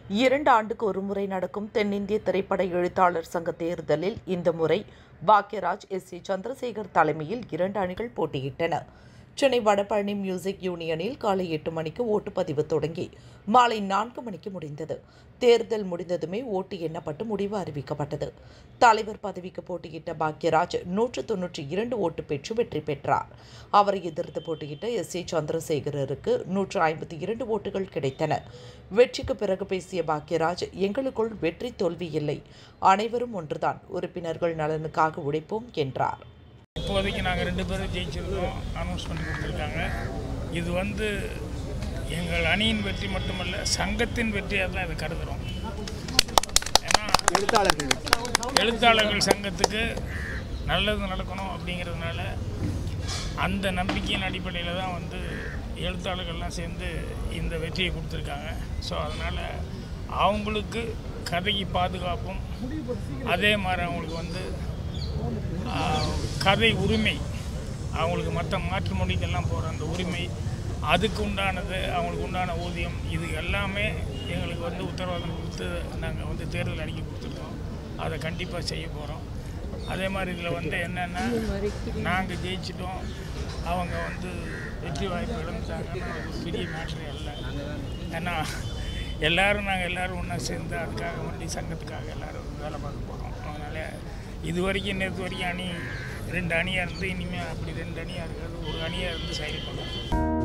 இரண்டு ஆண்டுக்கு ஒருமுறை நடக்கும் தென்னிந்திய திரைப்பட எழுத்தாளர் சங்க தேர்தலில் இந்த முறை பாக்யராஜ் எஸ் சி சந்திரசேகர் தலைமையில் இரண்டு அணிகள் போட்டியிட்டன சென்னை வடபழனி மியூசிக் யூனியனில் காலை எட்டு மணிக்கு ஓட்டுப்பதிவு தொடங்கி மாலை நான்கு மணிக்கு முடிந்தது தேர்தல் முடிந்ததுமே ஓட்டு எண்ணப்பட்டு முடிவு அறிவிக்கப்பட்டது தலைவர் பதவிக்கு போட்டியிட்ட பாக்யராஜ் நூற்று தொன்னூற்றி இரண்டு ஓட்டு பெற்று வெற்றி பெற்றார் அவரை எதிர்த்து போட்டியிட்ட எஸ் சி சந்திரசேகரருக்கு நூற்று ஐம்பத்தி இரண்டு ஓட்டுகள் கிடைத்தன வெற்றிக்கு பிறகு பேசிய பாக்யராஜ் எங்களுக்குள் வெற்றி தோல்வி இல்லை அனைவரும் ஒன்றுதான் உறுப்பினர்கள் நலனுக்காக உழைப்போம் என்றார் இப்போதைக்கு நாங்கள் ரெண்டு பேரும் ஜெயிச்சிருக்கோம் அனௌன்ஸ் பண்ணி கொடுத்துருக்காங்க இது வந்து எங்கள் அணியின் வெற்றி மட்டுமல்ல சங்கத்தின் வெற்றியாக தான் இதை கருதுகிறோம் ஏன்னா எழுத்தாளர்கள் எழுத்தாளர்கள் சங்கத்துக்கு நல்லது நடக்கணும் அப்படிங்கிறதுனால அந்த நம்பிக்கையின் அடிப்படையில் தான் வந்து எழுத்தாளர்கள்லாம் சேர்ந்து இந்த வெற்றியை கொடுத்துருக்காங்க ஸோ அதனால் அவங்களுக்கு கதைக்கு பாதுகாப்பும் அதே மாதிரி அவங்களுக்கு வந்து ஆஹ், கதை உரிமை அவங்களுக்கு மற்ற மாற்று மொழிக்கெல்லாம் போகிற அந்த உரிமை அதுக்கு உண்டானது அவங்களுக்கு உண்டான ஊதியம் இது எல்லாமே எங்களுக்கு வந்து உத்தரவாதம் கொடுத்து நாங்கள் வந்து தேர்தல் அறிக்கை கொடுத்துருக்கோம் அதை கண்டிப்பாக செய்ய போகிறோம் அதே மாதிரி இதில் வந்து என்னென்னா நாங்கள் ஜெயிச்சிட்டோம் அவங்க வந்து வெற்றி வாய்ப்பு இழந்துட்டாங்கன்னா அது ஒரு பெரிய மேட்ரு அல்ல ஏன்னா எல்லாரும் நாங்கள் எல்லாரும் ஒன்றா சேர்ந்து அதுக்காக வேண்டி சங்கத்துக்காக எல்லாரும் வேலை பார்க்க போகிறோம் அதனால் இது வரைக்கும் நேற்று வரைக்கும் அணி ரெண்டு அணியாக இருந்து இனிமேல் அப்படி ரெண்டு அணியாக இருக்காது ஒரு அணியாக இருந்து செயல்படும்